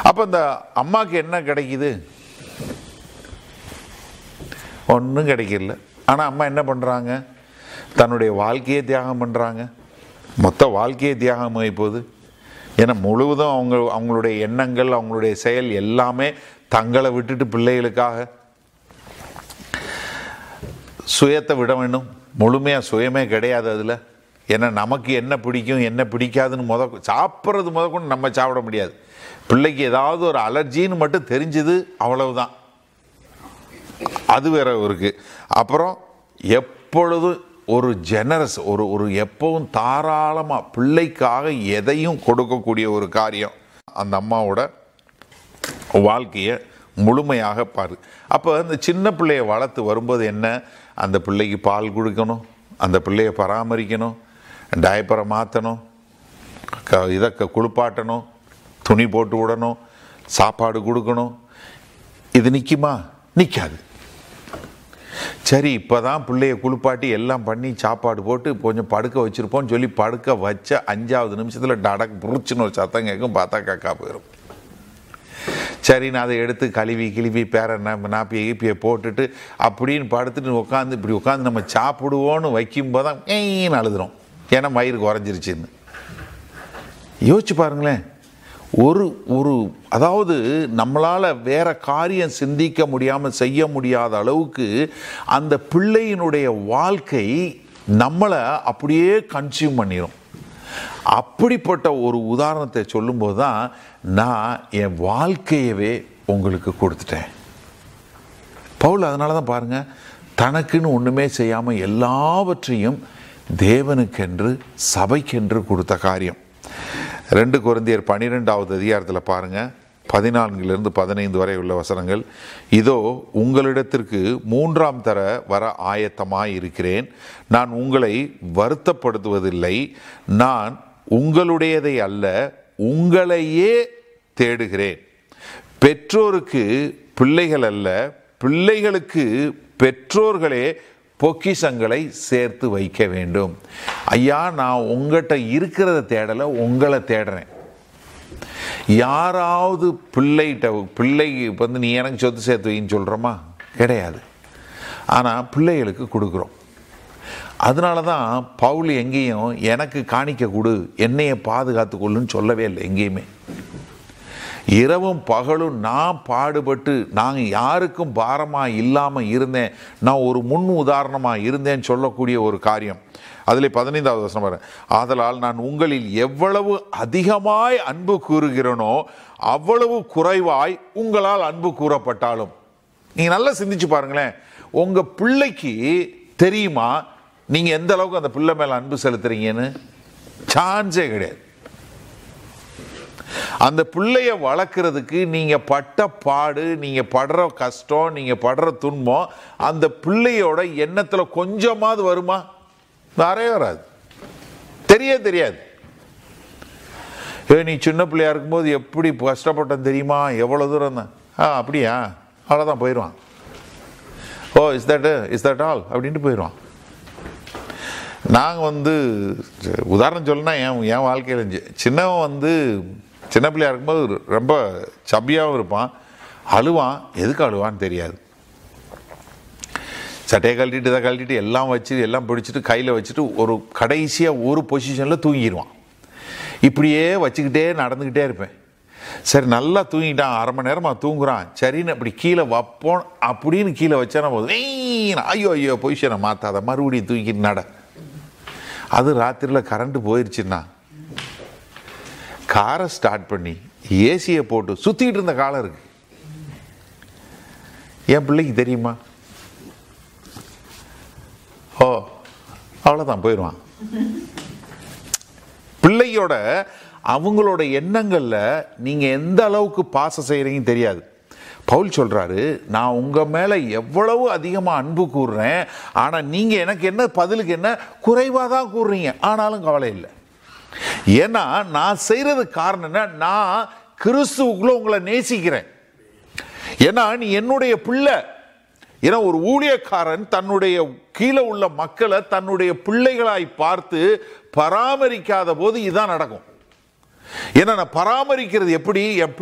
அப்போ இந்த அம்மாவுக்கு என்ன கிடைக்குது ஒன்றும் கிடைக்கல ஆனால் அம்மா என்ன பண்ணுறாங்க தன்னுடைய வாழ்க்கையே தியாகம் பண்ணுறாங்க மொத்த வாழ்க்கையே தியாகம் ஆகி போகுது ஏன்னா முழுவதும் அவங்க அவங்களுடைய எண்ணங்கள் அவங்களுடைய செயல் எல்லாமே தங்களை விட்டுட்டு பிள்ளைகளுக்காக சுயத்தை விட வேண்டும் முழுமையாக சுயமே கிடையாது அதில் ஏன்னா நமக்கு என்ன பிடிக்கும் என்ன பிடிக்காதுன்னு முத சாப்பிட்றது முத கொண்டு நம்ம சாப்பிட முடியாது பிள்ளைக்கு ஏதாவது ஒரு அலர்ஜின்னு மட்டும் தெரிஞ்சது அவ்வளவுதான் அது வேற இருக்கு அப்புறம் எப்பொழுதும் ஒரு ஜெனரஸ் ஒரு ஒரு எப்பவும் தாராளமாக பிள்ளைக்காக எதையும் கொடுக்கக்கூடிய ஒரு காரியம் அந்த அம்மாவோட வாழ்க்கையை முழுமையாக பாரு அப்போ அந்த சின்ன பிள்ளையை வளர்த்து வரும்போது என்ன அந்த பிள்ளைக்கு பால் கொடுக்கணும் அந்த பிள்ளையை பராமரிக்கணும் டயப்பரை மாற்றணும் க இதை க- குளிப்பாட்டணும் துணி போட்டு விடணும் சாப்பாடு கொடுக்கணும் இது நிற்குமா நிற்காது சரி இப்போ தான் பிள்ளைய குளிப்பாட்டி எல்லாம் பண்ணி சாப்பாடு போட்டு கொஞ்சம் படுக்க வச்சுருப்போம்னு சொல்லி படுக்க வச்ச அஞ்சாவது நிமிஷத்தில் டடக் புரிச்சுன்னு ஒரு சத்தம் கேட்கும் பார்த்தா கக்கா போயிடும் சரி நான் அதை எடுத்து கழுவி கிழுவி பேர நாப்பியை கீப்பியை போட்டுட்டு அப்படின்னு படுத்துட்டு உட்காந்து இப்படி உட்காந்து நம்ம சாப்பிடுவோன்னு வைக்கும்போது தான் ஏன்னு அழுதுறோம் ஏன்னா மயிறு குறைஞ்சிருச்சுன்னு யோசிச்சு பாருங்களேன் ஒரு ஒரு அதாவது நம்மளால் வேற காரியம் சிந்திக்க முடியாமல் செய்ய முடியாத அளவுக்கு அந்த பிள்ளையினுடைய வாழ்க்கை நம்மளை அப்படியே கன்சியூம் பண்ணிடும் அப்படிப்பட்ட ஒரு உதாரணத்தை சொல்லும்போது தான் நான் என் வாழ்க்கையவே உங்களுக்கு கொடுத்துட்டேன் பவுல் அதனால தான் பாருங்க தனக்குன்னு ஒன்றுமே செய்யாமல் எல்லாவற்றையும் தேவனுக்கென்று சபைக்கென்று கொடுத்த காரியம் ரெண்டு குருந்தியர் பன்னிரெண்டாவது அதிகாரத்தில் பாருங்க பதினான்கிலிருந்து பதினைந்து வரை உள்ள வசனங்கள் இதோ உங்களிடத்திற்கு மூன்றாம் தர வர ஆயத்தமாய் இருக்கிறேன் நான் உங்களை வருத்தப்படுத்துவதில்லை நான் உங்களுடையதை அல்ல உங்களையே தேடுகிறேன் பெற்றோருக்கு பிள்ளைகள் அல்ல பிள்ளைகளுக்கு பெற்றோர்களே பொக்கிஷங்களை சேர்த்து வைக்க வேண்டும் ஐயா நான் உங்கள்கிட்ட இருக்கிறத தேடலை உங்களை தேடுறேன் யாராவது பிள்ளைகிட்ட பிள்ளைக்கு வந்து நீ எனக்கு சொத்து சேர்த்து வைன்னு சொல்கிறோமா கிடையாது ஆனால் பிள்ளைகளுக்கு கொடுக்குறோம் அதனால தான் பவுல் எங்கேயும் எனக்கு காணிக்க கொடு என்னைய பாதுகாத்து கொள்ளுன்னு சொல்லவே இல்லை எங்கேயுமே இரவும் பகலும் நான் பாடுபட்டு நாங்கள் யாருக்கும் பாரமாக இல்லாமல் இருந்தேன் நான் ஒரு முன் உதாரணமாக இருந்தேன்னு சொல்லக்கூடிய ஒரு காரியம் அதில் பதினைந்தாவது வசனம் பாருங்க ஆதலால் நான் உங்களில் எவ்வளவு அதிகமாய் அன்பு கூறுகிறேனோ அவ்வளவு குறைவாய் உங்களால் அன்பு கூறப்பட்டாலும் நீங்கள் நல்லா சிந்திச்சு பாருங்களேன் உங்கள் பிள்ளைக்கு தெரியுமா நீங்கள் எந்த அளவுக்கு அந்த பிள்ளை மேலே அன்பு செலுத்துறீங்கன்னு சான்ஸே கிடையாது அந்த பிள்ளைய வளர்க்குறதுக்கு நீங்க பட்ட பாடு நீங்க படுற கஷ்டம் நீங்க படுற துன்பம் அந்த பிள்ளையோட எண்ணத்துல கொஞ்சமாவது வருமா வரவே வராது தெரிய தெரியாது ஏ நீ சின்ன பிள்ளையா இருக்கும்போது எப்படி கஷ்டப்பட்டேன் தெரியுமா எவ்வளோ தூரம் தான் ஆ அப்படியா அவ்வளோதான் போயிடுவான் oh is that is that all அப்படின்ட்டு போயிடுவான் நாங்கள் வந்து உதாரணம் சொல்லணும்னா என் என் வாழ்க்கையில் இருந்துச்சு சின்னவன் வந்து சின்ன பிள்ளையா இருக்கும்போது ரொம்ப சப்பியாகவும் இருப்பான் அழுவான் எதுக்கு அழுவான்னு தெரியாது சட்டையை கழட்டிட்டு இதை கழட்டிட்டு எல்லாம் வச்சு எல்லாம் பிடிச்சிட்டு கையில் வச்சுட்டு ஒரு கடைசியாக ஒரு பொசிஷனில் தூங்கிடுவான் இப்படியே வச்சுக்கிட்டே நடந்துக்கிட்டே இருப்பேன் சரி நல்லா தூங்கிட்டான் அரை மணி நேரமாக தூங்குறான் சரின்னு அப்படி கீழே வைப்போம் அப்படின்னு கீழே வச்சா போதும் "ஏய், ஐயோ ஐயோ பொசிஷனை மாற்றாத மறுபடியும் தூக்கிட்டு நட அது ராத்திரியில் கரண்ட் போயிருச்சுன்னா காரை ஸ்டார்ட் பண்ணி ஏசியை போட்டு சுற்றிக்கிட்டு இருந்த காலம் இருக்கு என் பிள்ளைக்கு தெரியுமா ஓ அவ்வளோதான் போயிடுவான் பிள்ளையோட அவங்களோட எண்ணங்கள்ல நீங்க எந்த அளவுக்கு பாசம் செய்யறீங்கன்னு தெரியாது பவுல் சொல்றாரு நான் உங்க மேல எவ்வளவு அதிகமா அன்பு கூறுறேன் ஆனா நீங்க எனக்கு என்ன பதிலுக்கு என்ன குறைவா தான் கூறுறீங்க ஆனாலும் கவலை இல்லை ஏன்னா நான் செய்யறதுக்கு காரணம் என்ன நான் கிறிஸ்துவுக்குள்ள உங்களை நேசிக்கிறேன் ஏன்னா நீ என்னுடைய பிள்ளை ஏன்னா ஒரு ஊழியக்காரன் தன்னுடைய கீழே உள்ள மக்களை தன்னுடைய பிள்ளைகளாய் பார்த்து பராமரிக்காத போது இதுதான் நடக்கும் ஏன்னா நான் பராமரிக்கிறது எப்படி என்